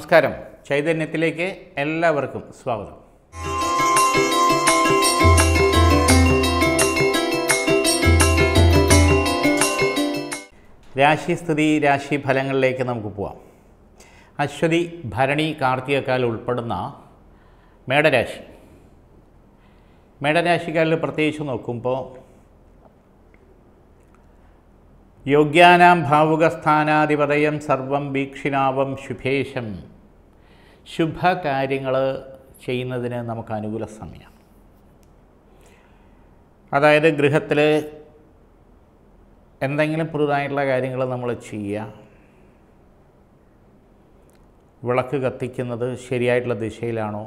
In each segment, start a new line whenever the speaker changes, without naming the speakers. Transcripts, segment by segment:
നമസ്കാരം ചൈതന്യത്തിലേക്ക് എല്ലാവർക്കും സ്വാഗതം രാശിസ്ഥിതി രാശി ഫലങ്ങളിലേക്ക് നമുക്ക് പോവാം അശ്വതി ഭരണി കാർത്തികക്കാൽ ഉൾപ്പെടുന്ന മേടരാശി മേടരാശിക്കാരിൽ പ്രത്യേകിച്ച് നോക്കുമ്പോൾ യോഗ്യാനാം ഭാവുകസ്ഥാനാധിപതയം സർവം വീക്ഷിണാവം ശുഭേശം ശുഭകാര്യങ്ങൾ ചെയ്യുന്നതിന് നമുക്ക് അനുകൂല സമയമാണ് അതായത് ഗൃഹത്തിൽ എന്തെങ്കിലും പുതുതായിട്ടുള്ള കാര്യങ്ങൾ നമ്മൾ ചെയ്യുക വിളക്ക് കത്തിക്കുന്നത് ശരിയായിട്ടുള്ള ദിശയിലാണോ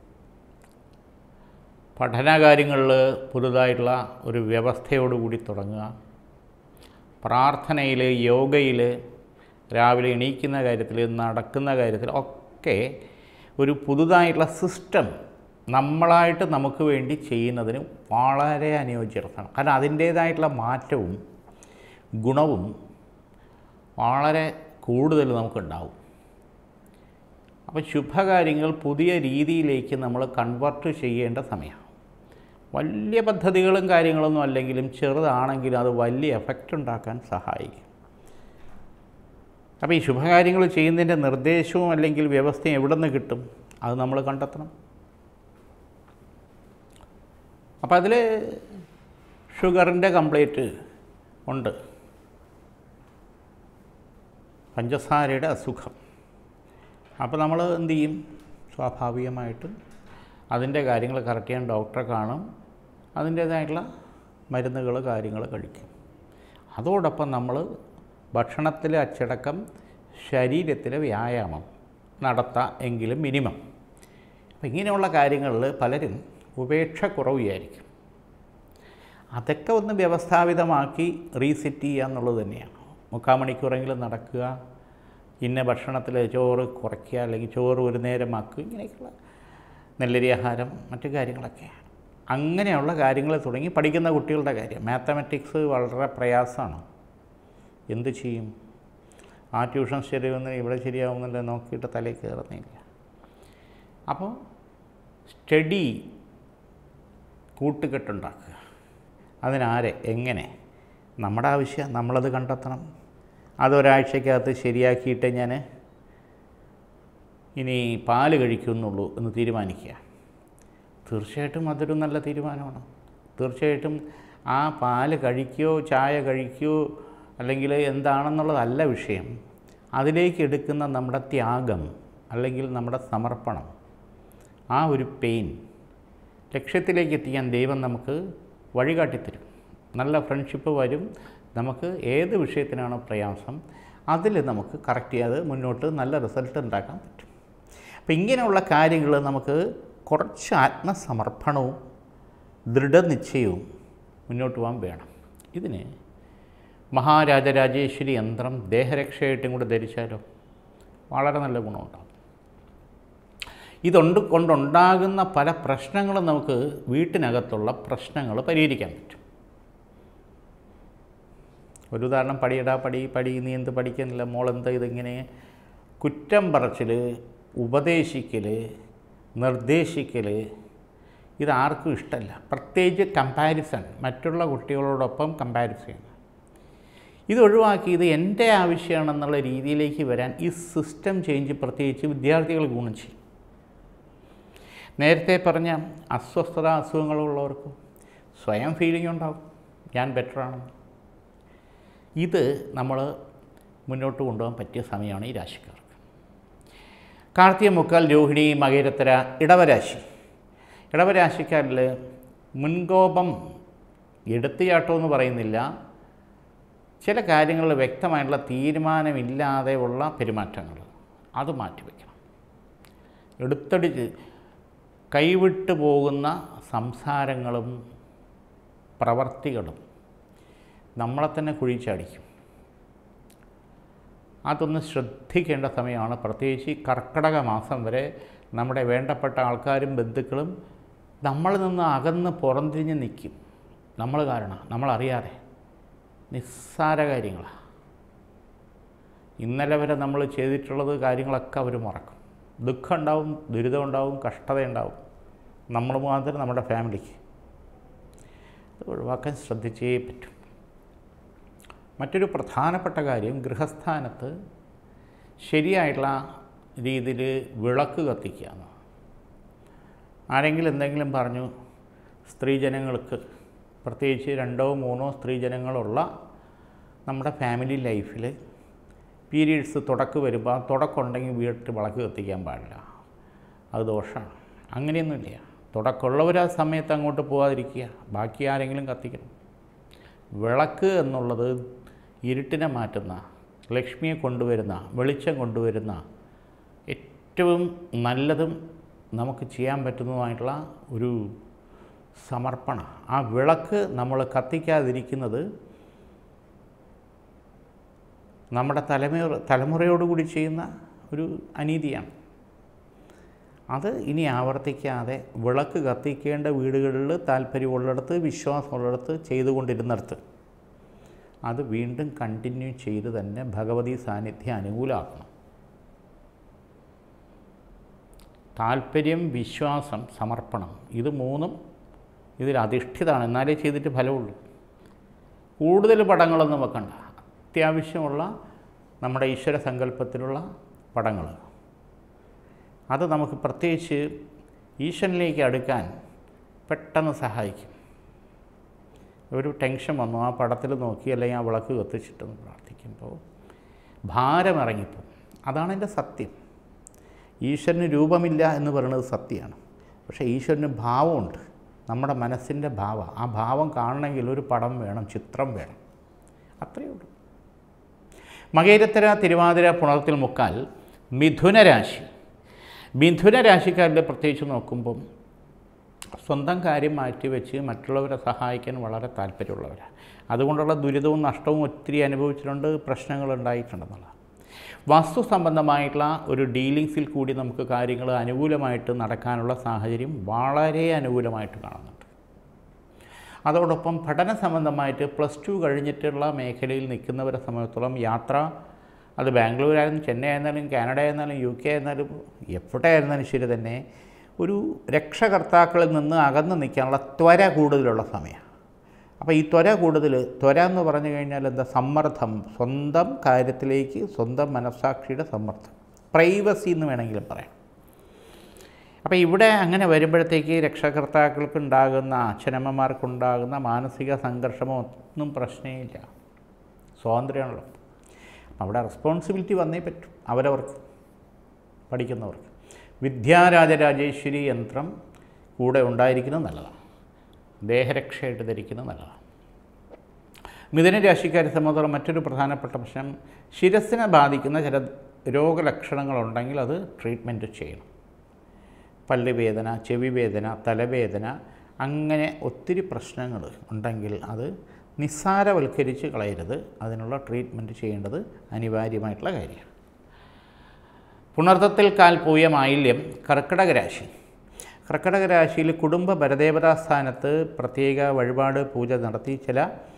പഠനകാര്യങ്ങളിൽ പുതുതായിട്ടുള്ള ഒരു വ്യവസ്ഥയോടുകൂടി തുടങ്ങുക പ്രാർത്ഥനയിൽ യോഗയിൽ രാവിലെ എണീക്കുന്ന കാര്യത്തിൽ നടക്കുന്ന കാര്യത്തിൽ ഒക്കെ ഒരു പുതുതായിട്ടുള്ള സിസ്റ്റം നമ്മളായിട്ട് നമുക്ക് വേണ്ടി ചെയ്യുന്നതിന് വളരെ അനുയോജ്യമാണ് കാരണം അതിൻ്റേതായിട്ടുള്ള മാറ്റവും ഗുണവും വളരെ കൂടുതൽ നമുക്കുണ്ടാവും അപ്പോൾ ശുഭകാര്യങ്ങൾ പുതിയ രീതിയിലേക്ക് നമ്മൾ കൺവെർട്ട് ചെയ്യേണ്ട സമയമാണ് വലിയ പദ്ധതികളും കാര്യങ്ങളൊന്നും അല്ലെങ്കിലും ചെറുതാണെങ്കിലും അത് വലിയ എഫക്റ്റ് ഉണ്ടാക്കാൻ സഹായിക്കും അപ്പോൾ ഈ ശുഭകാര്യങ്ങൾ ചെയ്യുന്നതിൻ്റെ നിർദ്ദേശവും അല്ലെങ്കിൽ വ്യവസ്ഥയും എവിടെ നിന്ന് കിട്ടും അത് നമ്മൾ കണ്ടെത്തണം അപ്പോൾ അതിൽ ഷുഗറിൻ്റെ കംപ്ലൈൻറ്റ് ഉണ്ട് പഞ്ചസാരയുടെ അസുഖം അപ്പോൾ നമ്മൾ എന്ത് ചെയ്യും സ്വാഭാവികമായിട്ടും അതിൻ്റെ കാര്യങ്ങൾ കറക്റ്റ് ചെയ്യാൻ ഡോക്ടറെ കാണും അതിൻ്റേതായിട്ടുള്ള മരുന്നുകൾ കാര്യങ്ങൾ കഴിക്കും അതോടൊപ്പം നമ്മൾ ഭക്ഷണത്തിലെ അച്ചടക്കം ശരീരത്തിലെ വ്യായാമം നടത്താം എങ്കിലും മിനിമം അപ്പം ഇങ്ങനെയുള്ള കാര്യങ്ങളിൽ പലരും ഉപേക്ഷ കുറവ് വിചാരിക്കും അതൊക്കെ ഒന്ന് വ്യവസ്ഥാപിതമാക്കി റീസെറ്റ് ചെയ്യുക എന്നുള്ളത് തന്നെയാണ് മുക്കാൽ മണിക്കൂറെങ്കിലും നടക്കുക ഇന്ന ഭക്ഷണത്തിൽ ചോറ് കുറയ്ക്കുക അല്ലെങ്കിൽ ചോറ് ഒരു നേരമാക്കുക ഇങ്ങനെയൊക്കെയുള്ള നെല്ലരി ആഹാരം മറ്റു കാര്യങ്ങളൊക്കെ അങ്ങനെയുള്ള കാര്യങ്ങൾ തുടങ്ങി പഠിക്കുന്ന കുട്ടികളുടെ കാര്യം മാത്തമാറ്റിക്സ് വളരെ പ്രയാസമാണ് എന്ത് ചെയ്യും ആ ട്യൂഷൻ ശരിയാവുന്നില്ല ഇവിടെ ശരിയാവുന്നില്ല നോക്കിയിട്ട് തലയിൽ കയറുന്നില്ല അപ്പോൾ സ്റ്റഡി കൂട്ടുകെട്ടുണ്ടാക്കുക അതിനാരെ എങ്ങനെ നമ്മുടെ ആവശ്യം നമ്മളത് കണ്ടെത്തണം അതൊരാഴ്ചക്കകത്ത് ശരിയാക്കിയിട്ട് ഞാൻ ഇനി പാല് കഴിക്കുന്നുള്ളൂ എന്ന് തീരുമാനിക്കുക തീർച്ചയായിട്ടും അതൊരു നല്ല തീരുമാനമാണ് തീർച്ചയായിട്ടും ആ പാല് കഴിക്കുകയോ ചായ കഴിക്കുകയോ അല്ലെങ്കിൽ എന്താണെന്നുള്ളതല്ല വിഷയം അതിലേക്ക് എടുക്കുന്ന നമ്മുടെ ത്യാഗം അല്ലെങ്കിൽ നമ്മുടെ സമർപ്പണം ആ ഒരു പെയിൻ ലക്ഷ്യത്തിലേക്ക് എത്തിക്കാൻ ദൈവം നമുക്ക് വഴികാട്ടിത്തരും നല്ല ഫ്രണ്ട്ഷിപ്പ് വരും നമുക്ക് ഏത് വിഷയത്തിനാണോ പ്രയാസം അതിൽ നമുക്ക് കറക്റ്റ് ചെയ്യാതെ മുന്നോട്ട് നല്ല റിസൾട്ട് ഉണ്ടാക്കാൻ പറ്റും അപ്പോൾ ഇങ്ങനെയുള്ള കാര്യങ്ങൾ നമുക്ക് കുറച്ച് ആത്മസമർപ്പണവും ദൃഢനിശ്ചയവും മുന്നോട്ട് പോകാൻ വേണം ഇതിന് മഹാരാജരാജേശ്വരി യന്ത്രം ദേഹരക്ഷയായിട്ടും കൂടെ ധരിച്ചാലോ വളരെ നല്ല ഗുണമുണ്ടാകും ഇതുണ്ട് കൊണ്ടുണ്ടാകുന്ന പല പ്രശ്നങ്ങളും നമുക്ക് വീട്ടിനകത്തുള്ള പ്രശ്നങ്ങൾ പരിഹരിക്കാൻ പറ്റും ഒരു ഉദാഹരണം പടിയടാ പടി പടി നീ എന്ത് പഠിക്കുന്നില്ല മോളെന്താ ഇതിങ്ങനെ കുറ്റം പറച്ചിൽ ഉപദേശിക്കൽ നിർദ്ദേശിക്കൽ ഇതാർക്കും ഇഷ്ടമല്ല പ്രത്യേകിച്ച് കമ്പാരിസൺ മറ്റുള്ള കുട്ടികളോടൊപ്പം കമ്പാരിസൺ ചെയ്യുന്നത് ഇത് ഒഴിവാക്കി ഇത് എൻ്റെ ആവശ്യമാണെന്നുള്ള രീതിയിലേക്ക് വരാൻ ഈ സിസ്റ്റം ചേഞ്ച് പ്രത്യേകിച്ച് വിദ്യാർത്ഥികൾ ഗുണം ചെയ്യും നേരത്തെ പറഞ്ഞ അസ്വസ്ഥത അസുഖങ്ങളുള്ളവർക്കും സ്വയം ഫീലിംഗ് ഉണ്ടാവും ഞാൻ ബെറ്ററാണെന്ന് ഇത് നമ്മൾ മുന്നോട്ട് കൊണ്ടുപോകാൻ പറ്റിയ സമയമാണ് ഈ രാശിക്കാർക്ക് കാർത്തിക മുക്കാൽ രോഹിണി മകരത്തര ഇടവരാശി ഇടവരാശിക്കാരിൽ മുൻകോപം എടുത്തുചാട്ടം എന്ന് പറയുന്നില്ല ചില കാര്യങ്ങളിൽ വ്യക്തമായിട്ടുള്ള തീരുമാനമില്ലാതെ ഉള്ള പെരുമാറ്റങ്ങൾ അത് മാറ്റിവെക്കണം എടുത്തടിച്ച് കൈവിട്ടു പോകുന്ന സംസാരങ്ങളും പ്രവർത്തികളും നമ്മളെ തന്നെ കുഴിച്ചടിക്കും അതൊന്ന് ശ്രദ്ധിക്കേണ്ട സമയമാണ് പ്രത്യേകിച്ച് ഈ കർക്കടക മാസം വരെ നമ്മുടെ വേണ്ടപ്പെട്ട ആൾക്കാരും ബന്ധുക്കളും നമ്മളിൽ നിന്ന് അകന്ന് പുറംതിരിഞ്ഞ് നിൽക്കും നമ്മൾ കാരണം നമ്മളറിയാതെ നിസ്സാര കാര്യങ്ങളാണ് ഇന്നലെ വരെ നമ്മൾ ചെയ്തിട്ടുള്ളത് കാര്യങ്ങളൊക്കെ അവർ മറക്കും ദുഃഖം ഉണ്ടാവും ദുരിതം ഉണ്ടാവും കഷ്ടത ഉണ്ടാവും നമ്മൾ മാത്രം നമ്മുടെ ഫാമിലിക്ക് അത് ഒഴിവാക്കാൻ ശ്രദ്ധിച്ചേ പറ്റും മറ്റൊരു പ്രധാനപ്പെട്ട കാര്യം ഗൃഹസ്ഥാനത്ത് ശരിയായിട്ടുള്ള രീതിയിൽ വിളക്ക് കത്തിക്കുക എന്നതാണ്. ആരെങ്കിലും എന്തെങ്കിലും പറഞ്ഞു സ്ത്രീജനങ്ങൾക്ക് പ്രത്യേകിച്ച് രണ്ടോ മൂന്നോ സ്ത്രീജനങ്ങളുള്ള നമ്മുടെ ഫാമിലി ലൈഫിൽ പീരീഡ്സ് തുടക്ക് വരുമ്പോൾ ആ തുടക്കമുണ്ടെങ്കിൽ വീട്ടിൽ വിളക്ക് കത്തിക്കാൻ പാടില്ല അത് ദോഷമാണ് അങ്ങനെയൊന്നുമില്ല തുടക്കമുള്ളവർ ആ സമയത്ത് അങ്ങോട്ട് പോകാതിരിക്കുക ബാക്കി ആരെങ്കിലും കത്തിക്കണം വിളക്ക് എന്നുള്ളത് ഇരുട്ടിനെ മാറ്റുന്ന ലക്ഷ്മിയെ കൊണ്ടുവരുന്ന വെളിച്ചം കൊണ്ടുവരുന്ന ഏറ്റവും നല്ലതും നമുക്ക് ചെയ്യാൻ പറ്റുന്നതുമായിട്ടുള്ള ഒരു സമർപ്പണ ആ വിളക്ക് നമ്മൾ കത്തിക്കാതിരിക്കുന്നത് നമ്മുടെ തലമുറ തലമുറയോടുകൂടി ചെയ്യുന്ന ഒരു അനീതിയാണ് അത് ഇനി ആവർത്തിക്കാതെ വിളക്ക് കത്തിക്കേണ്ട വീടുകളിൽ താല്പര്യമുള്ളിടത്ത് വിശ്വാസമുള്ളിടത്ത് ചെയ്തുകൊണ്ടിരുന്നിടത്ത് അത് വീണ്ടും കണ്ടിന്യൂ ചെയ്ത് തന്നെ ഭഗവതി സാന്നിധ്യം അനുകൂലമാക്കണം താല്പര്യം വിശ്വാസം സമർപ്പണം ഇത് മൂന്നും ഇതിൽ അധിഷ്ഠിതമാണ് എന്നാലേ ചെയ്തിട്ട് ഫലമുള്ളൂ കൂടുതൽ പടങ്ങളൊന്നും വെക്കണ്ട അത്യാവശ്യമുള്ള നമ്മുടെ ഈശ്വര സങ്കല്പത്തിലുള്ള പടങ്ങൾ അത് നമുക്ക് പ്രത്യേകിച്ച് ഈശ്വരനിലേക്ക് അടുക്കാൻ പെട്ടെന്ന് സഹായിക്കും ഒരു ടെൻഷൻ വന്നു ആ പടത്തിൽ നോക്കി അല്ലെങ്കിൽ ആ വിളക്ക് കത്തിച്ചിട്ടൊന്ന് പ്രാർത്ഥിക്കുമ്പോൾ ഭാരം ഇറങ്ങിപ്പോവും അതാണ് എൻ്റെ സത്യം ഈശ്വരന് രൂപമില്ല എന്ന് പറയുന്നത് സത്യമാണ് പക്ഷേ ഈശ്വരന് ഭാവമുണ്ട് നമ്മുടെ മനസ്സിൻ്റെ ഭാവം ആ ഭാവം കാണണമെങ്കിൽ ഒരു പടം വേണം ചിത്രം വേണം അത്രയേ ഉള്ളൂ മകേരത്തര തിരുവാതിര പുണർത്തിൽ മുക്കാൽ മിഥുനരാശി മിഥുന രാശിക്കാരിൽ പ്രത്യേകിച്ച് നോക്കുമ്പം സ്വന്തം കാര്യം മാറ്റിവെച്ച് മറ്റുള്ളവരെ സഹായിക്കാൻ വളരെ താല്പര്യമുള്ളവരാണ് അതുകൊണ്ടുള്ള ദുരിതവും നഷ്ടവും ഒത്തിരി അനുഭവിച്ചിട്ടുണ്ട് പ്രശ്നങ്ങൾ ഉണ്ടായിട്ടുണ്ടെന്നുള്ളത് വസ്തു സംബന്ധമായിട്ടുള്ള ഒരു ഡീലിങ്സിൽ കൂടി നമുക്ക് കാര്യങ്ങൾ അനുകൂലമായിട്ട് നടക്കാനുള്ള സാഹചര്യം വളരെ അനുകൂലമായിട്ട് കാണുന്നുണ്ട് അതോടൊപ്പം പഠന സംബന്ധമായിട്ട് പ്ലസ് ടു കഴിഞ്ഞിട്ടുള്ള മേഖലയിൽ നിൽക്കുന്നവരെ സംബന്ധിച്ചിടത്തോളം യാത്ര അത് ബാംഗ്ലൂരായാലും ചെന്നൈ ആയിരുന്നാലും കാനഡ ആയിരുന്നാലും യു കെ ആയിരുന്നാലും എവിടെ ആയിരുന്നാലും ശരി തന്നെ ഒരു രക്ഷകർത്താക്കളിൽ നിന്ന് അകന്ന് നിൽക്കാനുള്ള ത്വര കൂടുതലുള്ള സമയമാണ് അപ്പോൾ ഈ ത്വര കൂടുതൽ ത്വര എന്ന് പറഞ്ഞു കഴിഞ്ഞാൽ എന്താ സമ്മർദ്ദം സ്വന്തം കാര്യത്തിലേക്ക് സ്വന്തം മനസ്സാക്ഷിയുടെ സമ്മർദ്ദം പ്രൈവസി എന്ന് വേണമെങ്കിലും പറയാം അപ്പോൾ ഇവിടെ അങ്ങനെ വരുമ്പോഴത്തേക്ക് രക്ഷകർത്താക്കൾക്ക് ഉണ്ടാകുന്ന അച്ഛനമ്മമാർക്കുണ്ടാകുന്ന മാനസിക സംഘർഷമോ ഒന്നും പ്രശ്നമില്ല സ്വാതന്ത്ര്യമാണല്ലോ അവിടെ റെസ്പോൺസിബിലിറ്റി വന്നേ പറ്റും അവരവർക്ക് പഠിക്കുന്നവർക്ക് വിദ്യാരാജരാജേശ്വരി യന്ത്രം കൂടെ ഉണ്ടായിരിക്കുന്നത് നല്ലതാണ് ദേഹരക്ഷയായിട്ട് ധരിക്കുന്നത് നല്ലതാണ് മിഥുന രാശിക്കാരെ സംബന്ധിച്ചിടത്തോളം മറ്റൊരു പ്രധാനപ്പെട്ട പ്രശ്നം ശിരസിനെ ബാധിക്കുന്ന ചില രോഗലക്ഷണങ്ങളുണ്ടെങ്കിൽ അത് ട്രീറ്റ്മെൻറ്റ് ചെയ്യണം പല്ലുവേദന ചെവി വേദന തലവേദന അങ്ങനെ ഒത്തിരി പ്രശ്നങ്ങൾ ഉണ്ടെങ്കിൽ അത് നിസ്സാരവൽക്കരിച്ച് കളയരുത് അതിനുള്ള ട്രീറ്റ്മെൻറ്റ് ചെയ്യേണ്ടത് അനിവാര്യമായിട്ടുള്ള കാര്യമാണ് പുണർത്തത്തിൽ കാൽ പൂയ മാലിന്യം കർക്കിടക രാശി കർക്കിടക രാശിയിൽ കുടുംബ പരദേവതാ സ്ഥാനത്ത് പ്രത്യേക വഴിപാട് പൂജ നടത്തി ചില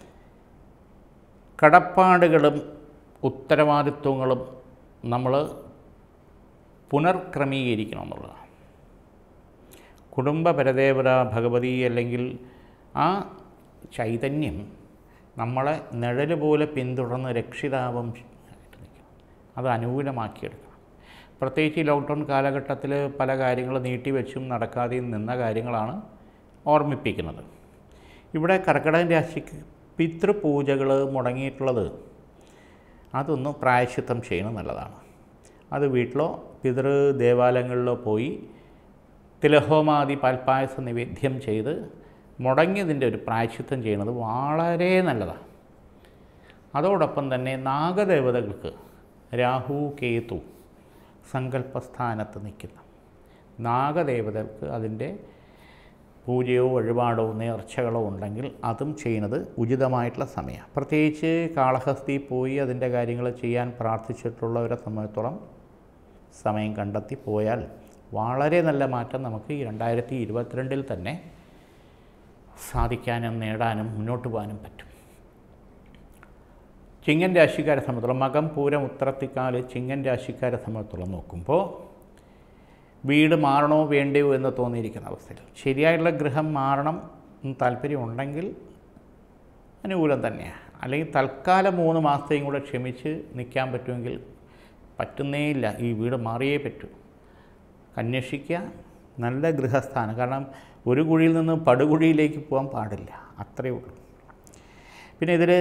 കടപ്പാടുകളും ഉത്തരവാദിത്വങ്ങളും നമ്മൾ പുനർക്രമീകരിക്കണം എന്നുള്ളതാണ് കുടുംബ പരദേവത ഭഗവതി അല്ലെങ്കിൽ ആ ചൈതന്യം നമ്മളെ നിഴൽ പോലെ പിന്തുടർന്ന് രക്ഷിതാവും ആയിട്ട് നിൽക്കണം അത് അനുകൂലമാക്കിയെടുക്കണം പ്രത്യേകിച്ച് ഈ ലോക്ക്ഡൗൺ കാലഘട്ടത്തിൽ പല കാര്യങ്ങൾ നീട്ടിവെച്ചും നടക്കാതെയും നിന്ന കാര്യങ്ങളാണ് ഓർമ്മിപ്പിക്കുന്നത് ഇവിടെ കർക്കിടകൻ രാശിക്ക് പിതൃപൂജകൾ മുടങ്ങിയിട്ടുള്ളത് അതൊന്ന് പ്രായശ്ചിത്തം ചെയ്യുന്നത് നല്ലതാണ് അത് വീട്ടിലോ പിതൃ ദേവാലയങ്ങളിലോ പോയി തിലഹോമാദി പാൽപ്പായസ നിവേദ്യം ചെയ്ത് മുടങ്ങിയതിൻ്റെ ഒരു പ്രായശ്ചിത്തം ചെയ്യുന്നത് വളരെ നല്ലതാണ് അതോടൊപ്പം തന്നെ നാഗദേവതകൾക്ക് രാഹു കേതു സങ്കല്പസ്ഥാനത്ത് നിൽക്കുന്ന നാഗദേവതകൾക്ക് അതിൻ്റെ പൂജയോ വഴിപാടോ നേർച്ചകളോ ഉണ്ടെങ്കിൽ അതും ചെയ്യുന്നത് ഉചിതമായിട്ടുള്ള സമയമാണ് പ്രത്യേകിച്ച് കാളഹസ്തി പോയി അതിൻ്റെ കാര്യങ്ങൾ ചെയ്യാൻ പ്രാർത്ഥിച്ചിട്ടുള്ളവരെ സംബന്ധിച്ചിടത്തോളം സമയം കണ്ടെത്തി പോയാൽ വളരെ നല്ല മാറ്റം നമുക്ക് ഈ രണ്ടായിരത്തി ഇരുപത്തിരണ്ടിൽ തന്നെ സാധിക്കാനും നേടാനും മുന്നോട്ട് പോകാനും പറ്റും ചിങ്ങൻ രാശിക്കാരെ സംബന്ധിച്ചോളം മകം പൂരം ഉത്രത്തിക്കാല് ചിങ്ങൻ രാശിക്കാരെ സംബന്ധിച്ചോളം നോക്കുമ്പോൾ വീട് മാറണോ വേണ്ടയോ എന്ന് തോന്നിയിരിക്കുന്ന അവസ്ഥയിൽ ശരിയായിട്ടുള്ള ഗൃഹം മാറണം എന്ന് താല്പര്യമുണ്ടെങ്കിൽ അനുകൂലം തന്നെയാണ് അല്ലെങ്കിൽ തൽക്കാലം മൂന്ന് മാസത്തെയും കൂടെ ക്ഷമിച്ച് നിൽക്കാൻ പറ്റുമെങ്കിൽ പറ്റുന്നേയില്ല ഈ വീട് മാറിയേ പറ്റൂ അന്വേഷിക്കുക നല്ല ഗൃഹസ്ഥാനം കാരണം ഒരു കുഴിയിൽ നിന്ന് പടുകുഴിയിലേക്ക് പോകാൻ പാടില്ല അത്രയേ ഉള്ളൂ പിന്നെ ഇതിൽ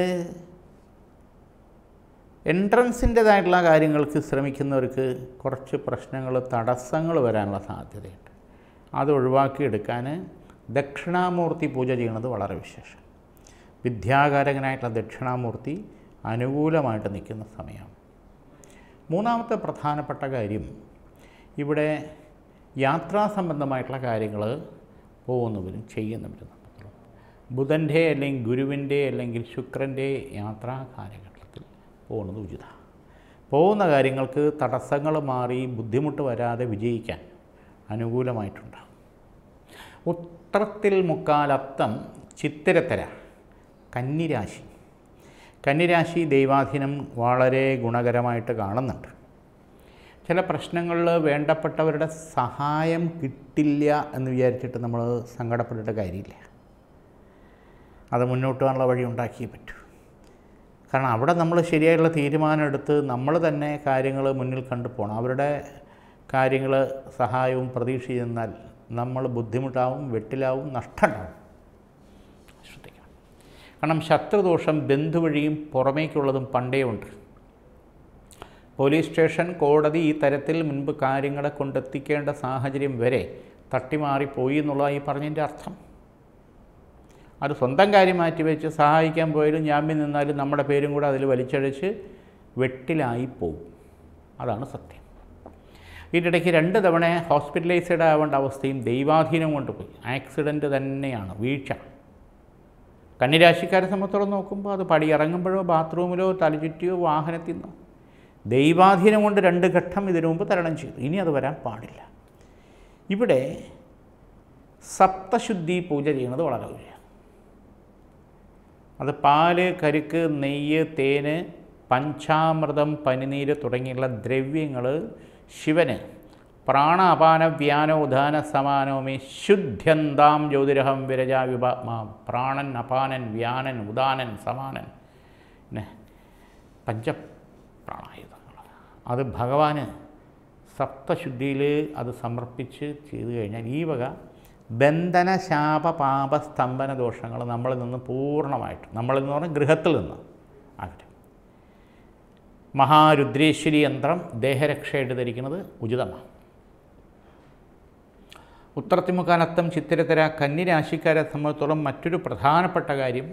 എൻട്രൻസിൻ്റേതായിട്ടുള്ള കാര്യങ്ങൾക്ക് ശ്രമിക്കുന്നവർക്ക് കുറച്ച് പ്രശ്നങ്ങൾ തടസ്സങ്ങൾ വരാനുള്ള സാധ്യതയുണ്ട് അത് ഒഴിവാക്കിയെടുക്കാൻ ദക്ഷിണാമൂർത്തി പൂജ ചെയ്യുന്നത് വളരെ വിശേഷം വിദ്യാകാരകനായിട്ടുള്ള ദക്ഷിണാമൂർത്തി അനുകൂലമായിട്ട് നിൽക്കുന്ന സമയമാണ് മൂന്നാമത്തെ പ്രധാനപ്പെട്ട കാര്യം ഇവിടെ യാത്രാ സംബന്ധമായിട്ടുള്ള കാര്യങ്ങൾ പോകുന്നവരും ചെയ്യുന്നവരും നടത്തുള്ളൂ ബുധൻ്റെ അല്ലെങ്കിൽ ഗുരുവിൻ്റെ അല്ലെങ്കിൽ ശുക്രൻ്റെ യാത്രാ കാലഘട്ടത്തിൽ പോകുന്നത് ഉചിതമാണ് പോകുന്ന കാര്യങ്ങൾക്ക് തടസ്സങ്ങൾ മാറി ബുദ്ധിമുട്ട് വരാതെ വിജയിക്കാൻ അനുകൂലമായിട്ടുണ്ടാകും ഉത്രത്തിൽ മുക്കാലത്തം ചിത്തിരത്തര കന്നിരാശി കന്നിരാശി ദൈവാധീനം വളരെ ഗുണകരമായിട്ട് കാണുന്നുണ്ട് ചില പ്രശ്നങ്ങളിൽ വേണ്ടപ്പെട്ടവരുടെ സഹായം കിട്ടില്ല എന്ന് വിചാരിച്ചിട്ട് നമ്മൾ സങ്കടപ്പെട്ടിട്ട് കാര്യമില്ല അത് മുന്നോട്ട് പോകാനുള്ള വഴി ഉണ്ടാക്കിയേ പറ്റൂ കാരണം അവിടെ നമ്മൾ ശരിയായിട്ടുള്ള തീരുമാനം എടുത്ത് നമ്മൾ തന്നെ കാര്യങ്ങൾ മുന്നിൽ കണ്ടു പോകണം അവരുടെ കാര്യങ്ങൾ സഹായവും പ്രതീക്ഷ ചെന്നാൽ നമ്മൾ ബുദ്ധിമുട്ടാവും വെട്ടിലാവും നഷ്ടമുണ്ടാവും ശ്രദ്ധിക്കണം കാരണം ശത്രുദോഷം ബന്ധുവഴിയും പുറമേക്കുള്ളതും പണ്ടേ ഉണ്ട് പോലീസ് സ്റ്റേഷൻ കോടതി ഈ തരത്തിൽ മുൻപ് കാര്യങ്ങളെ കൊണ്ടെത്തിക്കേണ്ട സാഹചര്യം വരെ തട്ടിമാറിപ്പോയി എന്നുള്ള ഈ പറഞ്ഞതിൻ്റെ അർത്ഥം അത് സ്വന്തം കാര്യം മാറ്റിവെച്ച് സഹായിക്കാൻ പോയാലും ജാമ്യം നിന്നാലും നമ്മുടെ പേരും കൂടെ അതിൽ വലിച്ചഴച്ച് വെട്ടിലായി പോകും അതാണ് സത്യം ഇതിനിടയ്ക്ക് രണ്ട് തവണ ഹോസ്പിറ്റലൈസ്ഡ് ആവേണ്ട അവസ്ഥയും ദൈവാധീനം കൊണ്ടുപോയി ആക്സിഡൻറ്റ് തന്നെയാണ് വീഴ്ച കന്നിരാശിക്കാരെ സംബന്ധിച്ചോളം നോക്കുമ്പോൾ അത് പടി ഇറങ്ങുമ്പോഴോ ബാത്റൂമിലോ തലചുറ്റിയോ വാഹനത്തിൽ നിന്നോ ദൈവാധീനം കൊണ്ട് രണ്ട് ഘട്ടം ഇതിനു മുമ്പ് തരണം ചെയ്തു ഇനി അത് വരാൻ പാടില്ല ഇവിടെ സപ്തശുദ്ധി പൂജ ചെയ്യുന്നത് വളരെ ഉചിതം അത് പാല് കരുക്ക് നെയ്യ് തേന് പഞ്ചാമൃതം പനിനീര് തുടങ്ങിയുള്ള ദ്രവ്യങ്ങൾ ശിവന് പ്രാണാപാന വ്യാനോദാന സമാനോമി ശുദ്ധ്യന്താം ജ്യോതിരഹം വിരജ വിഭാത്മാ പ്രാണൻ അപാനൻ വ്യാനൻ ഉദാനൻ സമാനൻ പിന്നെ പഞ്ചപ്രാണായുധങ്ങൾ അത് ഭഗവാന് സപ്തശുദ്ധിയിൽ അത് സമർപ്പിച്ച് ചെയ്തു കഴിഞ്ഞാൽ ഈ വക ബന്ധന ശാപ പാപ സ്തംഭന ദോഷങ്ങൾ നമ്മളിൽ നിന്ന് പൂർണ്ണമായിട്ട് നമ്മളിൽ നിന്ന് പറഞ്ഞാൽ ഗൃഹത്തിൽ നിന്ന് അകറ്റും മഹാരുദ്രേശ്വരി യന്ത്രം ദേഹരക്ഷയായിട്ട് ധരിക്കുന്നത് ഉചിതമാണ് ഉത്തരത്തിമുക്കാലത്തം ചിത്തിരത്തര കന്നിരാശിക്കാരെ സംബന്ധിച്ചോളം മറ്റൊരു പ്രധാനപ്പെട്ട കാര്യം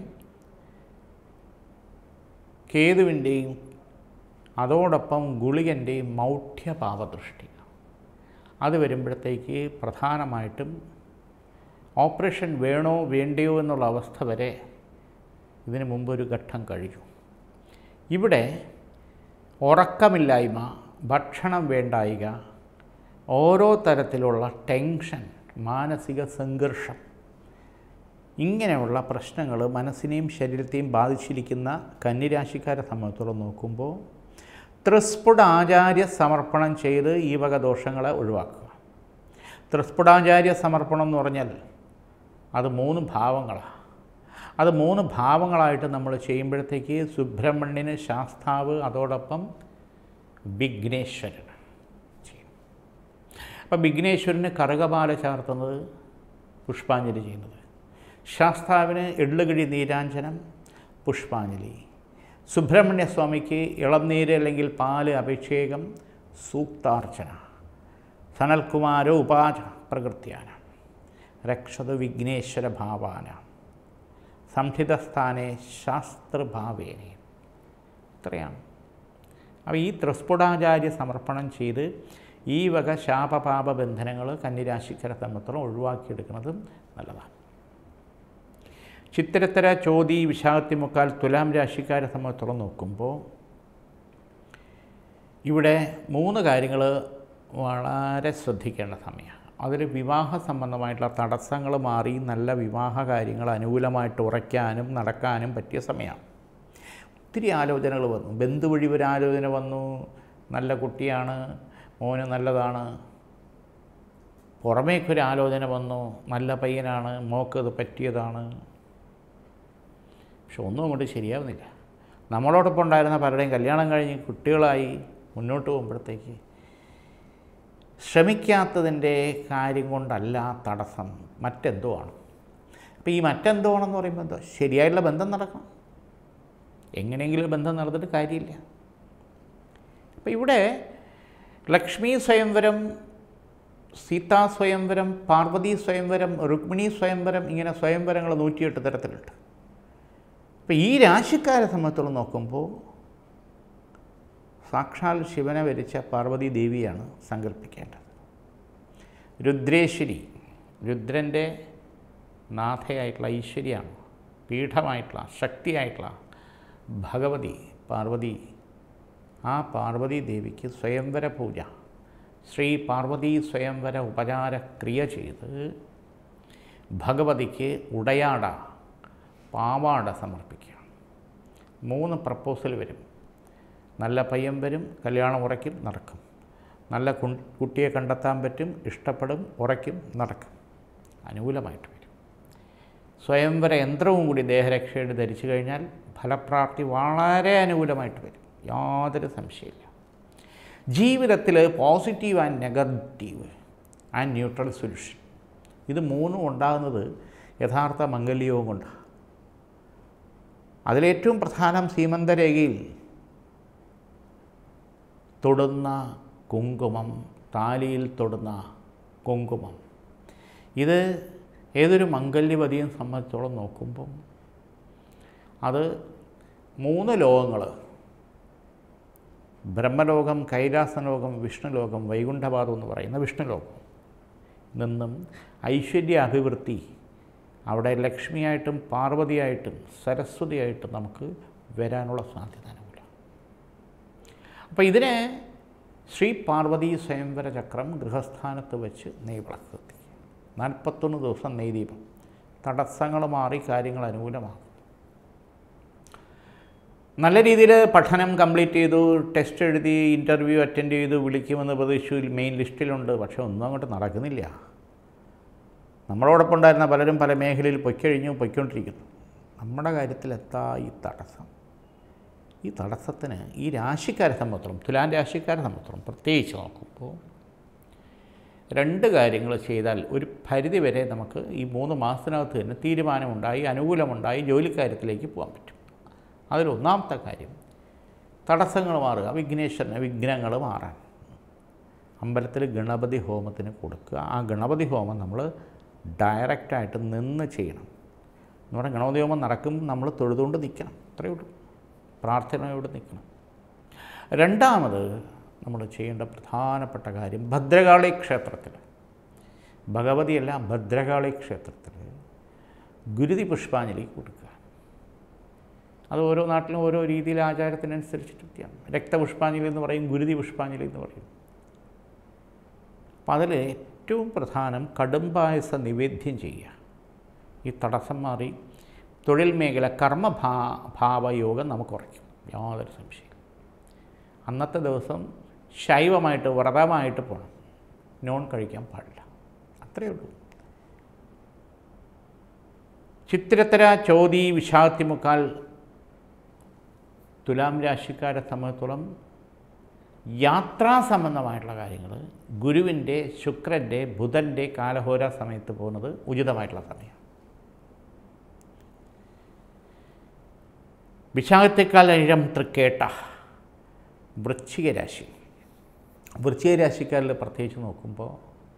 കേതുവിൻ്റെയും അതോടൊപ്പം ഗുളികൻ്റെയും മൗഢ്യപാപദൃഷ്ടി അത് വരുമ്പോഴത്തേക്ക് പ്രധാനമായിട്ടും ഓപ്പറേഷൻ വേണോ വേണ്ടയോ എന്നുള്ള അവസ്ഥ വരെ ഇതിനു മുമ്പ് ഒരു ഘട്ടം കഴിഞ്ഞു ഇവിടെ ഉറക്കമില്ലായ്മ ഭക്ഷണം വേണ്ടായിക ഓരോ തരത്തിലുള്ള ടെൻഷൻ മാനസിക സംഘർഷം ഇങ്ങനെയുള്ള പ്രശ്നങ്ങൾ മനസ്സിനെയും ശരീരത്തെയും ബാധിച്ചിരിക്കുന്ന കന്നിരാശിക്കാരെ സംബന്ധിച്ചോളം നോക്കുമ്പോൾ ത്രിസ്ഫുട ആചാര്യ സമർപ്പണം ചെയ്ത് ഈ വക ദോഷങ്ങളെ ഒഴിവാക്കുക ത്രിസ്ഫുടാചാര്യ സമർപ്പണം എന്ന് പറഞ്ഞാൽ അത് മൂന്ന് ഭാവങ്ങളാണ് അത് മൂന്ന് ഭാവങ്ങളായിട്ട് നമ്മൾ ചെയ്യുമ്പോഴത്തേക്ക് സുബ്രഹ്മണ്യന് ശാസ്താവ് അതോടൊപ്പം വിഘ്നേശ്വരൻ ചെയ്യും അപ്പം വിഘ്നേശ്വരന് കറുകപാല ചാർത്തുന്നത് പുഷ്പാഞ്ജലി ചെയ്യുന്നത് ശാസ്താവിന് എള്ളുകിഴി നീരാഞ്ജനം പുഷ്പാഞ്ജലി സുബ്രഹ്മണ്യസ്വാമിക്ക് ഇളനീര് അല്ലെങ്കിൽ പാല് അഭിഷേകം സൂക്താർച്ചന സനൽകുമാരോ ഉപാച പ്രകൃത്യാന രക്ഷതു വിഘ്നേശ്വര ഭാവാന സംഹിതസ്ഥാനെ ശാസ്ത്രഭാവേനെ ഇത്രയാണ് അപ്പോൾ ഈ ത്രിസ്ഫുടാചാര്യ സമർപ്പണം ചെയ്ത് ഈ വക ശാപപാപ ബന്ധനങ്ങൾ കന്നിരാശിക്കരെ തമ്മിത്തോളം ഒഴിവാക്കിയെടുക്കുന്നതും നല്ലതാണ് ചിത്തിരത്തര ചോതി വിശാഖത്തിമുക്കാൽ തുലാം രാശിക്കാരെ സംബന്ധിച്ചോളം നോക്കുമ്പോൾ ഇവിടെ മൂന്ന് കാര്യങ്ങൾ വളരെ ശ്രദ്ധിക്കേണ്ട സമയമാണ് അതിൽ വിവാഹ സംബന്ധമായിട്ടുള്ള തടസ്സങ്ങൾ മാറി നല്ല വിവാഹ കാര്യങ്ങൾ അനുകൂലമായിട്ട് ഉറയ്ക്കാനും നടക്കാനും പറ്റിയ സമയമാണ് ഒത്തിരി ആലോചനകൾ വന്നു ബന്ധു വഴി ഒരു ആലോചന വന്നു നല്ല കുട്ടിയാണ് മോന് നല്ലതാണ് പുറമേക്കൊരു ആലോചന വന്നു നല്ല പയ്യനാണ് മോക്കത് പറ്റിയതാണ് പക്ഷെ ഒന്നും അങ്ങോട്ട് ശരിയാവുന്നില്ല നമ്മളോടൊപ്പം ഉണ്ടായിരുന്ന പലരുടെയും കല്യാണം കഴിഞ്ഞ് കുട്ടികളായി മുന്നോട്ട് പോകുമ്പോഴത്തേക്ക് ശ്രമിക്കാത്തതിൻ്റെ കാര്യം കൊണ്ടല്ല തടസ്സം മറ്റെന്തോ ആണ് അപ്പോൾ ഈ മറ്റെന്തോ ആണെന്ന് പറയുമ്പോൾ എന്തോ ശരിയായിട്ടുള്ള ബന്ധം നടക്കണം എങ്ങനെയെങ്കിലും ബന്ധം നടന്നിട്ട് കാര്യമില്ല അപ്പോൾ ഇവിടെ ലക്ഷ്മി സ്വയംവരം സീതാ സ്വയംവരം പാർവതി സ്വയംവരം രുക്മിണി സ്വയംവരം ഇങ്ങനെ സ്വയംവരങ്ങൾ നൂറ്റിയെട്ട് തരത്തിലുണ്ട് അപ്പോൾ ഈ രാശിക്കാരെ സംബന്ധിച്ചോളം നോക്കുമ്പോൾ സാക്ഷാൽ ശിവനെ വരിച്ച പാർവതി ദേവിയാണ് സങ്കല്പിക്കേണ്ടത് രുദ്രേശ്വരി രുദ്രൻ്റെ നാഥയായിട്ടുള്ള ഐശ്വര്യമാണ് പീഠമായിട്ടുള്ള ശക്തിയായിട്ടുള്ള ഭഗവതി പാർവതി ആ പാർവതി ദേവിക്ക് സ്വയംവര പൂജ ശ്രീ പാർവതി സ്വയംവര ഉപചാര ക്രിയ ചെയ്ത് ഭഗവതിക്ക് ഉടയാട പാവാട സമർപ്പിക്കുക മൂന്ന് പ്രപ്പോസൽ വരും നല്ല പയ്യൻ വരും കല്യാണം ഉറയ്ക്കും നടക്കും നല്ല കു- കുട്ടിയെ കണ്ടെത്താൻ പറ്റും ഇഷ്ടപ്പെടും ഉറയ്ക്കും നടക്കും അനുകൂലമായിട്ട് വരും സ്വയംവര യന്ത്രവും കൂടി ദേഹരക്ഷയുടെ ധരിച്ചു കഴിഞ്ഞാൽ ഫലപ്രാപ്തി വളരെ അനുകൂലമായിട്ട് വരും യാതൊരു സംശയമില്ല ജീവിതത്തിൽ positive and negative and neutral solution ഇത് മൂന്നും ഉണ്ടാകുന്നത് യഥാർത്ഥ മംഗല്യവും കൊണ്ടാണ് അതിലേറ്റവും പ്രധാനം സീമന്തരേഖയിൽ തൊടുന്ന കുങ്കുമം താലിയിൽ തൊടുന്ന കുങ്കുമം ഇത് ഏതൊരു മംഗല്യവതിയും സംബന്ധിച്ചോളം നോക്കുമ്പം അത് മൂന്ന് ലോകങ്ങൾ ബ്രഹ്മലോകം കൈലാസലോകം വിഷ്ണുലോകം വൈകുണ്ഠപാദം എന്ന് പറയുന്ന വിഷ്ണുലോകം നിന്നും ഐശ്വര്യ അഭിവൃദ്ധി അവിടെ ലക്ഷ്മിയായിട്ടും പാർവതിയായിട്ടും സരസ്വതിയായിട്ടും നമുക്ക് വരാനുള്ള സാധ്യത അനുകൂലം അപ്പോൾ ഇതിനെ ശ്രീ പാർവതി സ്വയംവര ചക്രം ഗൃഹസ്ഥാനത്ത് വെച്ച് നെയ് വിളക്ക് കത്തിക്കുക നാൽപ്പത്തൊന്ന് ദിവസം നെയ്ദീപം തടസ്സങ്ങൾ മാറി കാര്യങ്ങൾ അനുകൂലമാകും നല്ല രീതിയിൽ പഠനം കംപ്ലീറ്റ് ചെയ്തു ടെസ്റ്റ് എഴുതി ഇൻ്റർവ്യൂ അറ്റൻഡ് ചെയ്തു വിളിക്കുമെന്ന് പ്രതീക്ഷയിൽ മെയിൻ ലിസ്റ്റിലുണ്ട് പക്ഷേ ഒന്നും അങ്ങോട്ട് നടക്കുന്നില്ല നമ്മളോടൊപ്പം ഉണ്ടായിരുന്ന പലരും പല മേഖലയിൽ പൊയ്ക്കഴിഞ്ഞു പൊയ്ക്കൊണ്ടിരിക്കുന്നു നമ്മുടെ കാര്യത്തിൽ എത്താ ഈ തടസ്സം ഈ തടസ്സത്തിന് ഈ രാശിക്കാരെ സംബന്ധിച്ചിടത്തോളം തുലാൻ രാശിക്കാരെ സംബന്ധിച്ചിടത്തോളം പ്രത്യേകിച്ച് നോക്കുമ്പോൾ രണ്ട് കാര്യങ്ങൾ ചെയ്താൽ ഒരു പരിധി വരെ നമുക്ക് ഈ മൂന്ന് മാസത്തിനകത്ത് തന്നെ തീരുമാനമുണ്ടായി അനുകൂലമുണ്ടായി ജോലിക്കാര്യത്തിലേക്ക് പോകാൻ പറ്റും അതിലൊന്നാമത്തെ കാര്യം തടസ്സങ്ങൾ മാറുക വിഘ്നേശ്വരന് വിഘ്നങ്ങൾ മാറാൻ അമ്പലത്തിൽ ഗണപതി ഹോമത്തിന് കൊടുക്കുക ആ ഗണപതി ഹോമം നമ്മൾ ഡയറക്റ്റായിട്ട് നിന്ന് ചെയ്യണം എന്ന് പറഞ്ഞാൽ ഗണപതി ഹോമം നടക്കും നമ്മൾ തൊഴുതുകൊണ്ട് നിൽക്കണം അത്രയേ ഉള്ളൂ പ്രാർത്ഥനയോട് നിൽക്കണം രണ്ടാമത് നമ്മൾ ചെയ്യേണ്ട പ്രധാനപ്പെട്ട കാര്യം ഭദ്രകാളി ക്ഷേത്രത്തിൽ ഭഗവതിയല്ല ഭദ്രകാളി ക്ഷേത്രത്തിൽ ഗുരുതി പുഷ്പാഞ്ജലി കൊടുക്കുക അത് ഓരോ നാട്ടിലും ഓരോ രീതിയിൽ ആചാരത്തിനനുസരിച്ചിട്ട് വ്യത്യാസം രക്തപുഷ്പാഞ്ജലി എന്ന് പറയും ഗുരുതി പുഷ്പാഞ്ജലി എന്ന് പറയും അപ്പം അതിൽ ഏറ്റവും പ്രധാനം കടും പായസ നിവേദ്യം ചെയ്യുക ഈ തടസ്സം മാറി തൊഴിൽ മേഖല കർമ്മഭാ ഭാവയോഗം നമുക്ക് കുറയ്ക്കും യാതൊരു സംശയം അന്നത്തെ ദിവസം ശൈവമായിട്ട് വ്രതമായിട്ട് പോകണം നോൺ കഴിക്കാൻ പാടില്ല അത്രയേ ഉള്ളൂ ചിത്തിരത്തര ചോതി വിഷാത്തിമുക്കാൽ തുലാം രാശിക്കാരെ സംബന്ധിച്ചോളം യാത്രാ സംബന്ധമായിട്ടുള്ള കാര്യങ്ങൾ ഗുരുവിൻ്റെ ശുക്രൻ്റെ ബുധൻ്റെ കാലഹോര സമയത്ത് പോകുന്നത് ഉചിതമായിട്ടുള്ള സമയമാണ് വിശാഖത്തേക്കാൾ അഴിരം തൃക്കേട്ട വൃശ്ചിക രാശി വൃശ്ചിക രാശിക്കാരിൽ പ്രത്യേകിച്ച് നോക്കുമ്പോൾ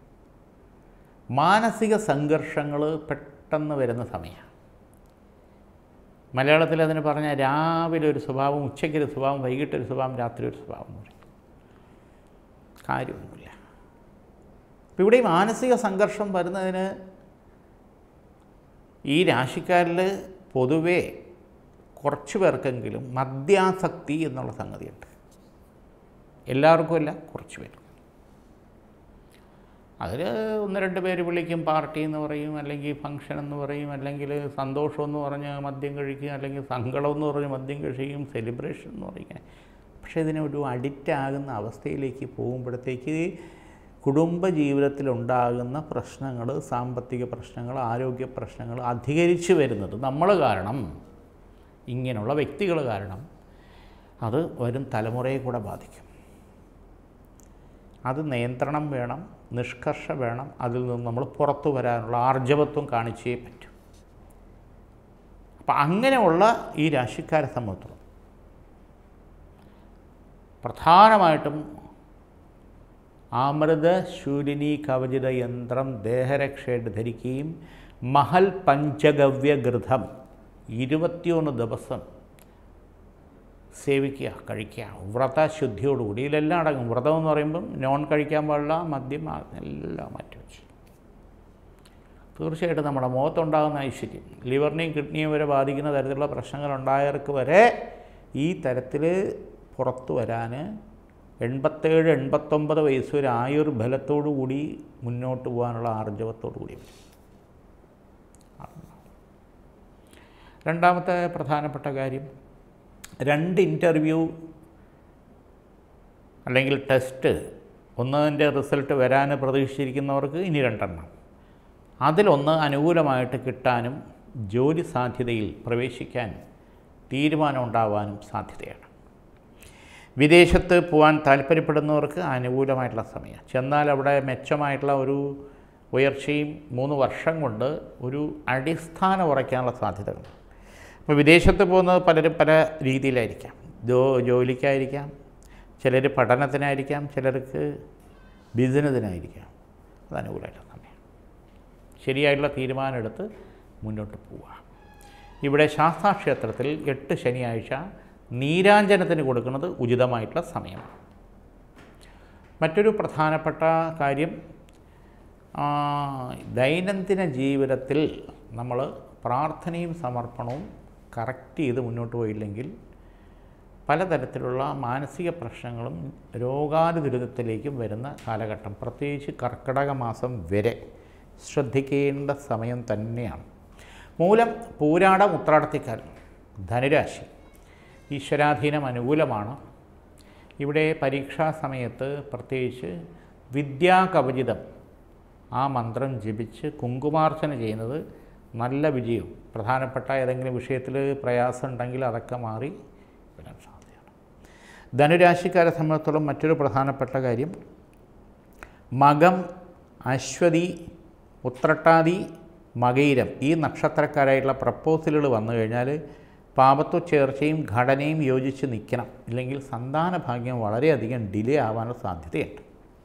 മാനസിക സംഘർഷങ്ങൾ പെട്ടെന്ന് വരുന്ന സമയമാണ് മലയാളത്തിൽ അതിന് പറഞ്ഞാൽ രാവിലെ ഒരു സ്വഭാവം ഉച്ചയ്ക്കൊരു സ്വഭാവം വൈകിട്ടൊരു സ്വഭാവം രാത്രി ഒരു സ്വഭാവം എന്ന് പറയും കാര്യമൊന്നുമില്ല അപ്പം ഇവിടെ ഈ മാനസിക സംഘർഷം വരുന്നതിന് ഈ രാശിക്കാരിൽ പൊതുവേ കുറച്ച് പേർക്കെങ്കിലും മദ്യാസക്തി എന്നുള്ള സംഗതിയുണ്ട് എല്ലാവർക്കും അല്ല കുറച്ച് പേർക്ക് അതിൽ ഒന്ന് രണ്ട് പേര് വിളിക്കും പാർട്ടി എന്ന് പറയും അല്ലെങ്കിൽ ഫംഗ്ഷൻ എന്ന് പറയും അല്ലെങ്കിൽ സന്തോഷം എന്ന് പറഞ്ഞ് മദ്യം കഴിക്കും അല്ലെങ്കിൽ സങ്കടം എന്ന് പറഞ്ഞ് മദ്യം കഴിക്കും സെലിബ്രേഷൻ എന്ന് പറയും പക്ഷേ ഇതിനൊരു അഡിക്റ്റ് ആകുന്ന അവസ്ഥയിലേക്ക് പോകുമ്പോഴത്തേക്ക് കുടുംബ ജീവിതത്തിലുണ്ടാകുന്ന പ്രശ്നങ്ങൾ സാമ്പത്തിക പ്രശ്നങ്ങൾ ആരോഗ്യ പ്രശ്നങ്ങൾ അധികരിച്ചു വരുന്നത് നമ്മൾ കാരണം ഇങ്ങനെയുള്ള വ്യക്തികൾ കാരണം അത് വരും തലമുറയെ കൂടെ ബാധിക്കും അത് നിയന്ത്രണം വേണം നിഷ്കർഷ വേണം അതിൽ നിന്ന് നമ്മൾ പുറത്തു വരാനുള്ള ആർജവത്വം കാണിച്ചേ പറ്റും അപ്പം അങ്ങനെയുള്ള ഈ രാശിക്കാരെ സംബന്ധിച്ചിടത്തോളം പ്രധാനമായിട്ടും അമൃത ശൂലിനി കവചിത യന്ത്രം ദേഹരക്ഷയായിട്ട് ധരിക്കുകയും മഹൽ പഞ്ചഗവ്യ ഗൃതം ഇരുപത്തിയൊന്ന് ദിവസം സേവിക്കുക കഴിക്കുക വ്രതശുദ്ധിയോടുകൂടി ഇതിലെല്ലാം അടങ്ങും വ്രതം എന്ന് പറയുമ്പം നോൺ കഴിക്കാൻ പാടില്ല മദ്യം ആ- എല്ലാം മാറ്റി വെച്ചു തീർച്ചയായിട്ടും നമ്മുടെ മുഖത്തുണ്ടാകുന്ന ഐശ്വര്യം ലിവറിനെയും കിഡ്നിയും വരെ ബാധിക്കുന്ന തരത്തിലുള്ള പ്രശ്നങ്ങൾ ഉണ്ടായവർക്ക് വരെ ഈ തരത്തിൽ പുറത്തു വരാൻ എൺപത്തേഴ് എൺപത്തൊമ്പത് വയസ്സ് വരെ ആയുർബലത്തോടു കൂടി മുന്നോട്ട് പോകാനുള്ള ആർജവത്തോടു കൂടി വരും രണ്ടാമത്തെ പ്രധാനപ്പെട്ട കാര്യം രണ്ട് ഇൻ്റർവ്യൂ അല്ലെങ്കിൽ ടെസ്റ്റ് ഒന്നതിൻ്റെ റിസൾട്ട് വരാൻ പ്രതീക്ഷിച്ചിരിക്കുന്നവർക്ക് ഇനി രണ്ടെണ്ണം അതിലൊന്ന് അനുകൂലമായിട്ട് കിട്ടാനും ജോലി സാധ്യതയിൽ പ്രവേശിക്കാൻ തീരുമാനം ഉണ്ടാവാനും സാധ്യതയാണ് വിദേശത്ത് പോകാൻ താല്പര്യപ്പെടുന്നവർക്ക് അനുകൂലമായിട്ടുള്ള സമയം ചെന്നാൽ അവിടെ മെച്ചമായിട്ടുള്ള ഒരു ഉയർച്ചയും മൂന്ന് വർഷം കൊണ്ട് ഒരു അടിസ്ഥാനം ഉറയ്ക്കാനുള്ള സാധ്യതകൾ അപ്പോൾ വിദേശത്ത് പോകുന്നത് പലരും പല രീതിയിലായിരിക്കാം ജോ ജോലിക്കായിരിക്കാം ചിലർ പഠനത്തിനായിരിക്കാം ചിലർക്ക് ബിസിനസ്സിനായിരിക്കാം അത് അനുകൂലമായിട്ടുള്ള സമയം ശരിയായിട്ടുള്ള തീരുമാനമെടുത്ത് മുന്നോട്ട് പോവുക ഇവിടെ ശാസ്താക്ഷേത്രത്തിൽ എട്ട് ശനിയാഴ്ച നീരാഞ്ജനത്തിന് കൊടുക്കുന്നത് ഉചിതമായിട്ടുള്ള സമയമാണ് മറ്റൊരു പ്രധാനപ്പെട്ട കാര്യം ആ, ദൈനംദിന ജീവിതത്തിൽ നമ്മൾ പ്രാർത്ഥനയും സമർപ്പണവും കറക്റ്റ് ചെയ്ത് മുന്നോട്ട് പോയില്ലെങ്കിൽ പലതരത്തിലുള്ള മാനസിക പ്രശ്നങ്ങളും രോഗാനുദുരിതത്തിലേക്കും വരുന്ന കാലഘട്ടം പ്രത്യേകിച്ച് കർക്കിടക മാസം വരെ ശ്രദ്ധിക്കേണ്ട സമയം തന്നെയാണ് മൂലം പൂരാടം ഉത്രാടത്തിക്കാലം ധനുരാശി ഈശ്വരാധീനം അനുകൂലമാണ് ഇവിടെ പരീക്ഷാ സമയത്ത് പ്രത്യേകിച്ച് വിദ്യാകവചിതം ആ മന്ത്രം ജപിച്ച് കുങ്കുമാർച്ചന ചെയ്യുന്നത് നല്ല വിജയവും പ്രധാനപ്പെട്ട ഏതെങ്കിലും വിഷയത്തിൽ പ്രയാസം ഉണ്ടെങ്കിൽ അതൊക്കെ മാറി വരാൻ സാധ്യതയാണ് ധനുരാശിക്കാരെ സംബന്ധിച്ചിടത്തോളം മറ്റൊരു പ്രധാനപ്പെട്ട കാര്യം മകം അശ്വതി ഉത്രട്ടാതി മകയിരം ഈ നക്ഷത്രക്കാരായിട്ടുള്ള പ്രപ്പോസലുകൾ വന്നു കഴിഞ്ഞാൽ പാപത്വ ചേർച്ചയും ഘടനയും യോജിച്ച് നിൽക്കണം ഇല്ലെങ്കിൽ സന്താന ഭാഗ്യം വളരെയധികം ഡിലേ ആവാനുള്ള സാധ്യതയുണ്ട്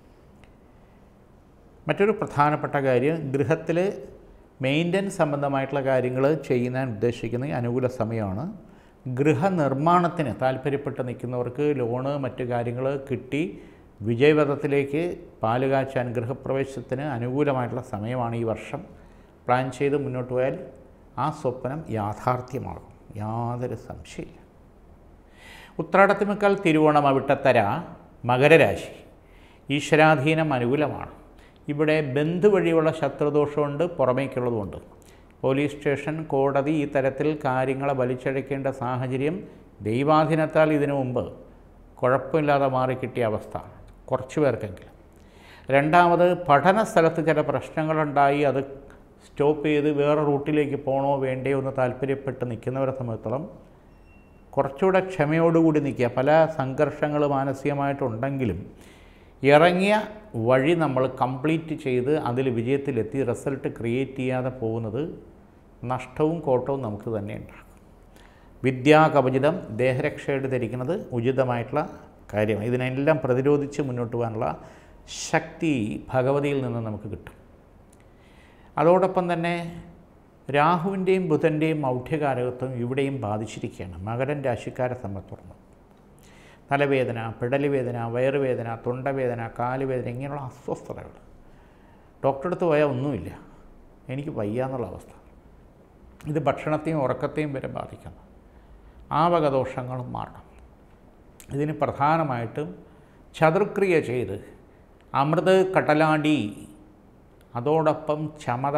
മറ്റൊരു പ്രധാനപ്പെട്ട കാര്യം ഗൃഹത്തിൽ മെയിൻ്റനൻസ് സംബന്ധമായിട്ടുള്ള കാര്യങ്ങൾ ചെയ്യാൻ ഉദ്ദേശിക്കുന്ന അനുകൂല സമയമാണ് ഗൃഹനിർമ്മാണത്തിന് താല്പര്യപ്പെട്ട് നിൽക്കുന്നവർക്ക് ലോണ് മറ്റു കാര്യങ്ങൾ കിട്ടി വിജയപഥത്തിലേക്ക് പാലുകാച്ചാൻ ഗൃഹപ്രവേശത്തിന് അനുകൂലമായിട്ടുള്ള സമയമാണ് ഈ വർഷം പ്ലാൻ ചെയ്ത് മുന്നോട്ട് പോയാൽ ആ സ്വപ്നം യാഥാർത്ഥ്യമാകും യാതൊരു സംശയമില്ല ഉത്രാടത്തിമുക്കാൽ തിരുവോണം അവിട്ടത്തര മകരരാശി ഈശ്വരാധീനം അനുകൂലമാണ് ഇവിടെ ബന്ധു വഴിയുള്ള ശത്രുദോഷമുണ്ട് പുറമേക്കുള്ളതുമുണ്ട് പോലീസ് സ്റ്റേഷൻ കോടതി ഈ തരത്തിൽ കാര്യങ്ങളെ വലിച്ചഴക്കേണ്ട സാഹചര്യം ദൈവാധീനത്താൽ ഇതിനു മുമ്പ് കുഴപ്പമില്ലാതെ മാറിക്കിട്ടിയ അവസ്ഥ കുറച്ച് പേർക്കെങ്കിലും രണ്ടാമത് പഠന സ്ഥലത്ത് ചില പ്രശ്നങ്ങളുണ്ടായി അത് സ്റ്റോപ്പ് ചെയ്ത് വേറെ റൂട്ടിലേക്ക് പോകണോ വേണ്ടയോ എന്ന് താല്പര്യപ്പെട്ട് നിൽക്കുന്നവരെ സംബന്ധിച്ചിടത്തോളം കുറച്ചുകൂടെ ക്ഷമയോടുകൂടി നിൽക്കുക പല സംഘർഷങ്ങൾ മാനസികമായിട്ടുണ്ടെങ്കിലും ഇറങ്ങിയ വഴി നമ്മൾ കംപ്ലീറ്റ് ചെയ്ത് അതിൽ വിജയത്തിലെത്തി റിസൾട്ട് ക്രിയേറ്റ് ചെയ്യാതെ പോകുന്നത് നഷ്ടവും കോട്ടവും നമുക്ക് തന്നെ ഉണ്ടാകും വിദ്യാകവചിതം ദേഹരക്ഷയായിട്ട് ധരിക്കുന്നത് ഉചിതമായിട്ടുള്ള കാര്യമാണ് ഇതിനെല്ലാം പ്രതിരോധിച്ച് മുന്നോട്ട് പോകാനുള്ള ശക്തി ഭഗവതിയിൽ നിന്ന് നമുക്ക് കിട്ടും അതോടൊപ്പം തന്നെ രാഹുവിൻ്റെയും ബുധൻ്റെയും മൗഢ്യകാരകത്വം ഇവിടെയും ബാധിച്ചിരിക്കുകയാണ് മകരൻ രാശിക്കാരെ സംബന്ധിച്ചിടത്തോളം തലവേദന പിടലുവേദന വയറുവേദന തൊണ്ടവേദന കാലുവേദന ഇങ്ങനെയുള്ള അസ്വസ്ഥതകൾ ഡോക്ടറെ അടുത്ത് പോയാൽ ഒന്നുമില്ല എനിക്ക് വയ്യ എന്നുള്ള അവസ്ഥ ഇത് ഭക്ഷണത്തെയും ഉറക്കത്തെയും വരെ ബാധിക്കുന്നു ആ വക ദോഷങ്ങളും മാറണം ഇതിന് പ്രധാനമായിട്ടും ചതുർക്രിയ ചെയ്ത് അമൃത് കടലാടി അതോടൊപ്പം ചമത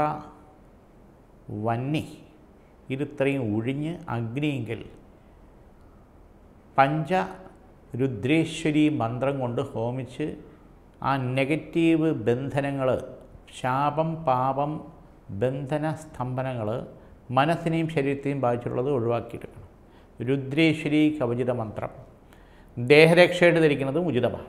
വന്നി ഇതിത്രയും ഒഴിഞ്ഞ് അഗ്നിയെങ്കിൽ പഞ്ച രുദ്രേശ്വരി മന്ത്രം കൊണ്ട് ഹോമിച്ച് ആ നെഗറ്റീവ് ബന്ധനങ്ങൾ ശാപം പാപം ബന്ധന സ്തംഭനങ്ങൾ മനസ്സിനെയും ശരീരത്തെയും ബാധിച്ചിട്ടുള്ളത് ഒഴിവാക്കിയെടുക്കണം രുദ്രേശ്വരി കവചിത മന്ത്രം ദേഹരക്ഷയായിട്ട് ധരിക്കുന്നതും ഉചിതമാണ്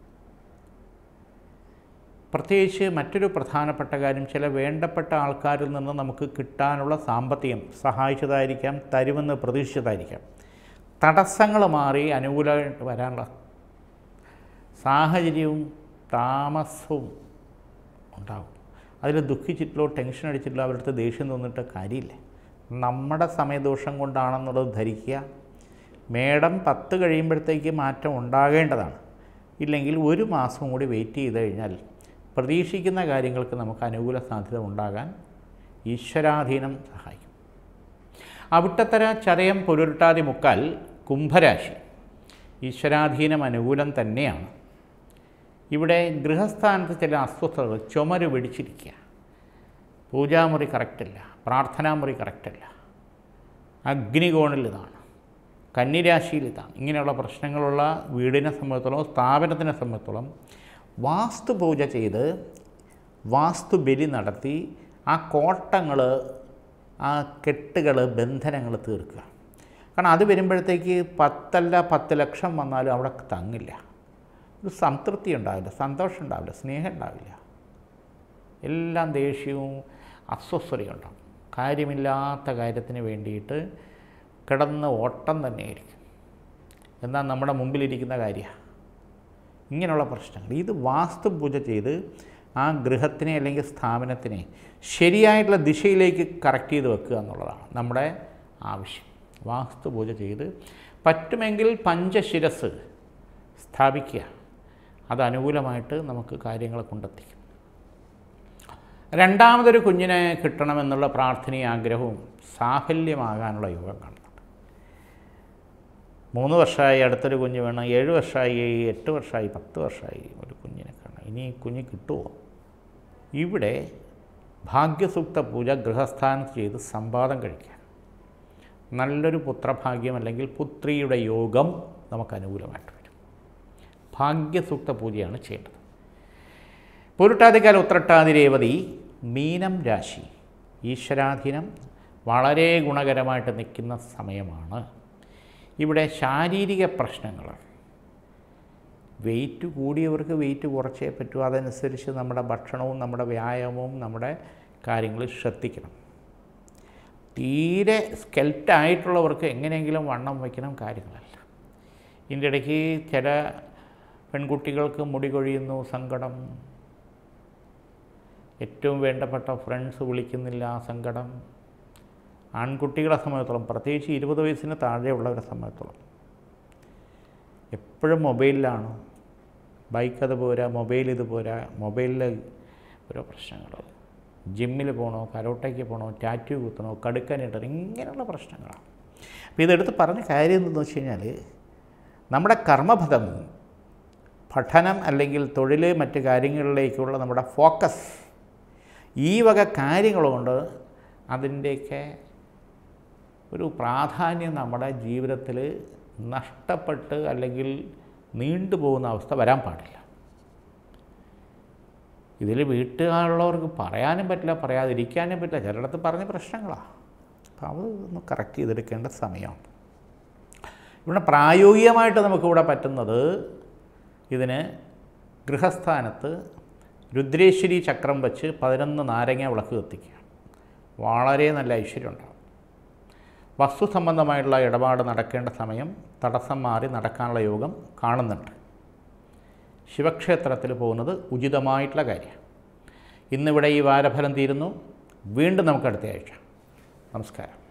പ്രത്യേകിച്ച് മറ്റൊരു പ്രധാനപ്പെട്ട കാര്യം ചില വേണ്ടപ്പെട്ട ആൾക്കാരിൽ നിന്ന് നമുക്ക് കിട്ടാനുള്ള സാമ്പത്തികം സഹായിച്ചതായിരിക്കാം തരുമെന്ന് പ്രതീക്ഷിച്ചതായിരിക്കാം തടസ്സങ്ങൾ മാറി അനുകൂലമായിട്ട് വരാനുള്ള സാഹചര്യവും താമസവും ഉണ്ടാകും അതിൽ ദുഃഖിച്ചിട്ടില്ലോ ടെൻഷൻ അടിച്ചിട്ടില്ലോ അവരുടെ അടുത്ത് ദേഷ്യം തോന്നിട്ട് കാര്യമില്ല നമ്മുടെ സമയദോഷം കൊണ്ടാണെന്നുള്ളത് ധരിക്കുക മേടം പത്ത് കഴിയുമ്പോഴത്തേക്ക് മാറ്റം ഉണ്ടാകേണ്ടതാണ് ഇല്ലെങ്കിൽ ഒരു മാസം കൂടി വെയിറ്റ് ചെയ്ത് കഴിഞ്ഞാൽ പ്രതീക്ഷിക്കുന്ന കാര്യങ്ങൾക്ക് നമുക്ക് അനുകൂല സാധ്യത ഉണ്ടാകാൻ ഈശ്വരാധീനം സഹായിക്കും അവിട്ടത്തര ചതയം പൊരുട്ടാതി മുക്കാൽ കുംഭരാശി ഈശ്വരാധീനം അനുകൂലം തന്നെയാണ് ഇവിടെ ഗൃഹസ്ഥാനത്ത് ചില അസ്വസ്ഥതകൾ ചുമര് പിടിച്ചിരിക്കുക പൂജാമുറി കറക്റ്റല്ല പ്രാർത്ഥനാമുറി കറക്റ്റല്ല അഗ്നികോണിൽ ഇതാണ് കന്നിരാശിയിൽ ഇതാണ് ഇങ്ങനെയുള്ള പ്രശ്നങ്ങളുള്ള വീടിനെ സംബന്ധിച്ചോളം സ്ഥാപനത്തിനെ സംബന്ധിച്ചോളം വാസ്തു പൂജ ചെയ്ത് വാസ്തു ബലി നടത്തി ആ കോട്ടങ്ങൾ ആ കെട്ടുകൾ ബന്ധനങ്ങൾ തീർക്കുക കാരണം അത് വരുമ്പോഴത്തേക്ക് പത്തല്ല പത്ത് ലക്ഷം വന്നാലും അവിടെ തങ്ങില്ല ഒരു സംതൃപ്തി ഉണ്ടാവില്ല സന്തോഷം ഉണ്ടാവില്ല സ്നേഹം ഉണ്ടാവില്ല എല്ലാം ദേഷ്യവും അസ്വസ്ഥതയും ഉണ്ടാവും കാര്യമില്ലാത്ത കാര്യത്തിന് വേണ്ടിയിട്ട് കിടന്ന് ഓട്ടം തന്നെയായിരിക്കും എന്നാൽ നമ്മുടെ മുമ്പിലിരിക്കുന്ന കാര്യമാണ് ഇങ്ങനെയുള്ള പ്രശ്നങ്ങൾ ഇത് വാസ്തു പൂജ ചെയ്ത് ആ ഗൃഹത്തിനെ അല്ലെങ്കിൽ സ്ഥാപനത്തിനെ ശരിയായിട്ടുള്ള ദിശയിലേക്ക് കറക്റ്റ് ചെയ്ത് വെക്കുക എന്നുള്ളതാണ് നമ്മുടെ ആവശ്യം വാസ്തു പൂജ ചെയ്ത് പറ്റുമെങ്കിൽ പഞ്ചശിരസ് സ്ഥാപിക്കുക അത് അനുകൂലമായിട്ട് നമുക്ക് കാര്യങ്ങൾ കൊണ്ടെത്തിക്കും രണ്ടാമതൊരു കുഞ്ഞിനെ കിട്ടണമെന്നുള്ള പ്രാർത്ഥനയും ആഗ്രഹവും സാഫല്യമാകാനുള്ള യോഗം കാണുന്നുണ്ട് മൂന്ന് വർഷമായി അടുത്തൊരു കുഞ്ഞ് വേണം ഏഴ് വർഷമായി എട്ട് വർഷമായി പത്ത് വർഷമായി ഒരു കുഞ്ഞിനെ കാണാം ഇനി ഈ കുഞ്ഞ് കിട്ടുമോ ഇവിടെ ഭാഗ്യസൂക്ത പൂജ ഗൃഹസ്ഥാനത്ത് ചെയ്ത് സമ്പാദം കഴിക്കുക നല്ലൊരു പുത്രഭാഗ്യം അല്ലെങ്കിൽ പുത്രിയുടെ യോഗം നമുക്ക് അനുകൂലമായിട്ട് വരും ഭാഗ്യസൂക്ത പൂജയാണ് ചെയ്യേണ്ടത് പൊരുട്ടാതിക്കാൽ ഉത്രട്ടാതി രേവതി മീനം രാശി ഈശ്വരാധീനം വളരെ ഗുണകരമായിട്ട് നിൽക്കുന്ന സമയമാണ് ഇവിടെ ശാരീരിക പ്രശ്നങ്ങൾ വെയിറ്റ് കൂടിയവർക്ക് വെയിറ്റ് കുറച്ചേ പറ്റൂ അതനുസരിച്ച് നമ്മുടെ ഭക്ഷണവും നമ്മുടെ വ്യായാമവും നമ്മുടെ കാര്യങ്ങൾ ശ്രദ്ധിക്കണം തീരെ സ്കെൽറ്റായിട്ടുള്ളവർക്ക് എങ്ങനെയെങ്കിലും വണ്ണം വയ്ക്കണം കാര്യങ്ങളല്ല ഇതിൻ്റെ ഇടയ്ക്ക് ചില പെൺകുട്ടികൾക്ക് മുടി കൊഴിയുന്നു സങ്കടം ഏറ്റവും വേണ്ടപ്പെട്ട ഫ്രണ്ട്സ് വിളിക്കുന്നില്ല സങ്കടം ആൺകുട്ടികളെ സംബന്ധിച്ചോളം പ്രത്യേകിച്ച് ഇരുപത് വയസ്സിന് താഴെയുള്ളവരെ സംബന്ധിച്ചോളം എപ്പോഴും മൊബൈലിലാണ് ബൈക്ക് അത് പോരാ മൊബൈൽ ഇത് പോരാ മൊബൈലിൽ ഓരോ പ്രശ്നങ്ങൾ ജിമ്മിൽ പോകണോ കരോട്ടയ്ക്ക് പോകണോ ടാറ്റു കുത്തണോ കടുക്കാനിട്ടണോ ഇങ്ങനെയുള്ള പ്രശ്നങ്ങളാണ് അപ്പോൾ ഇതെടുത്ത് പറഞ്ഞ കാര്യം എന്തെന്ന് വെച്ച് കഴിഞ്ഞാൽ നമ്മുടെ കർമ്മഫലം പഠനം അല്ലെങ്കിൽ തൊഴിൽ മറ്റ് കാര്യങ്ങളിലേക്കുള്ള നമ്മുടെ ഫോക്കസ് ഈ വക കാര്യങ്ങളുകൊണ്ട് അതിൻ്റെയൊക്കെ ഒരു പ്രാധാന്യം നമ്മുടെ ജീവിതത്തിൽ നഷ്ടപ്പെട്ട് അല്ലെങ്കിൽ നീണ്ടുപോകുന്ന അവസ്ഥ വരാൻ പാടില്ല ഇതിൽ വീട്ടുകാരുള്ളവർക്ക് പറയാനും പറ്റില്ല പറയാതിരിക്കാനും പറ്റില്ല ചിലയിടത്ത് പറഞ്ഞ പ്രശ്നങ്ങളാണ് അപ്പോൾ അത് ഒന്ന് കറക്റ്റ് ചെയ്തെടുക്കേണ്ട സമയമാണ് ഇവിടെ പ്രായോഗികമായിട്ട് നമുക്കിവിടെ പറ്റുന്നത് ഇതിന് ഗൃഹസ്ഥാനത്ത് രുദ്രേശ്വരി ചക്രം വെച്ച് പതിനൊന്ന് നാരങ്ങ വിളക്ക് കത്തിക്കുക വളരെ നല്ല ഐശ്വര്യം ഉണ്ടാകും വസ്തു സംബന്ധമായിട്ടുള്ള ഇടപാട് നടക്കേണ്ട സമയം തടസ്സം മാറി നടക്കാനുള്ള യോഗം കാണുന്നുണ്ട് ശിവക്ഷേത്രത്തിൽ പോകുന്നത് ഉചിതമായിട്ടുള്ള കാര്യമാണ് ഇന്നിവിടെ ഈ വാരഫലം തീരുന്നു വീണ്ടും നമുക്ക് അടുത്ത ആഴ്ച നമസ്കാരം